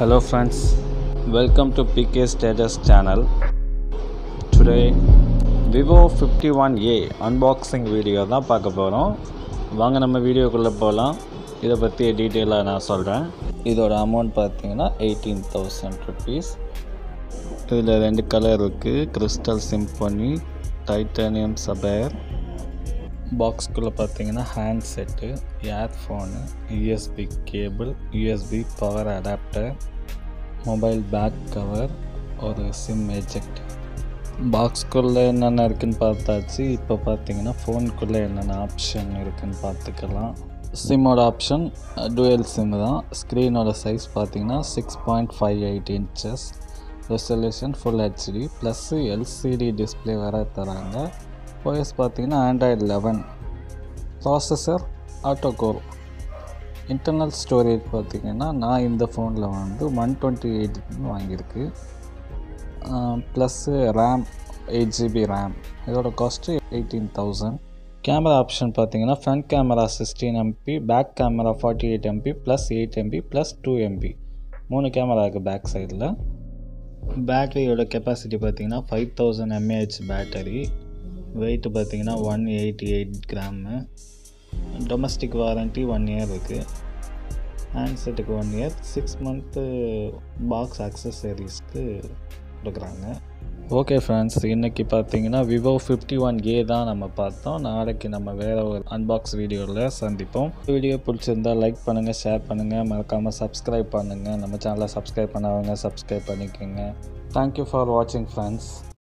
Hello friends, welcome to PK Status channel. Today Vivo 51A unboxing video தான் பார்க்க போகிறோம் வாங்க நம்ம வீடியோக்குள்ளே போகலாம் இதை பற்றி டீட்டெயிலாக நான் சொல்கிறேன் இதோட அமௌண்ட் பார்த்தீங்கன்னா எயிட்டீன் தௌசண்ட் ருபீஸ் இதில் ரெண்டு கலர் இருக்குது கிறிஸ்டல் சிம்பனி டைட்டானியம் சபேர் பாக்ஸ்குள்ளே பார்த்தீங்கன்னா handset earphone USB cable USB power adapter mobile back cover ஒரு சிம் எஜெக்ட் பாக்ஸ்குள்ளே என்னென்ன இருக்குன்னு பார்த்தாச்சு இப்போ பார்த்தீங்கன்னா ஃபோனுக்குள்ளே என்னென்ன ஆப்ஷன் இருக்குன்னு பார்த்துக்கலாம் சிம்மோட ஆப்ஷன் டுவெல் சிம் தான் ஸ்க்ரீனோட சைஸ் பார்த்தீங்கன்னா six point five eight inches resolution full HD plus LCD display வேறு தராங்க ஓஎஸ் பார்த்தீங்கன்னா Android eleven processor octa core internal storage பார்த்தீங்கன்னா நான் இந்த ஃபோனில் வந்து ஒன் டுவெண்ட்டி எயிட் வாங்கியிருக்கு plus RAM eight GB RAM இதோட cost eighteen thousand camera option பார்த்தீங்கன்னா front camera sixteen MP back camera forty eight MP plus eight MP plus two MP மூணு camera இருக்குது பேக் சைடில் பேட்டரியோட கெப்பாசிட்டி பார்த்தீங்கன்னா five thousand mAh battery weight பார்த்தீங்கன்னா one eighty eight gram domestic warranty one year இருக்குது ஹேண்ட்செட்டுக்கு one year six month box அக்சசரிஸ்க்கு கொடுக்குறாங்க okay friends இன்றைக்கி பார்த்தீங்கன்னா விவோ ஃபிஃப்டி ஒன் ஏ தான் நம்ம பார்த்தோம் நாளைக்கு நம்ம வேறு ஒரு அன்பாக்ஸ் வீடியோவில் சந்திப்போம் வீடியோ பிடிச்சிருந்தால் லைக் பண்ணுங்கள் ஷேர் பண்ணுங்கள் மறக்காமல் சப்ஸ்கிரைப் பண்ணுங்கள் நம்ம சேனலை சப்ஸ்கிரைப் பண்ணாதவங்க சப்ஸ்கிரைப் பண்ணிக்கோங்க தேங்க்யூ ஃபார் வாட்சிங் ஃப்ரெண்ட்ஸ்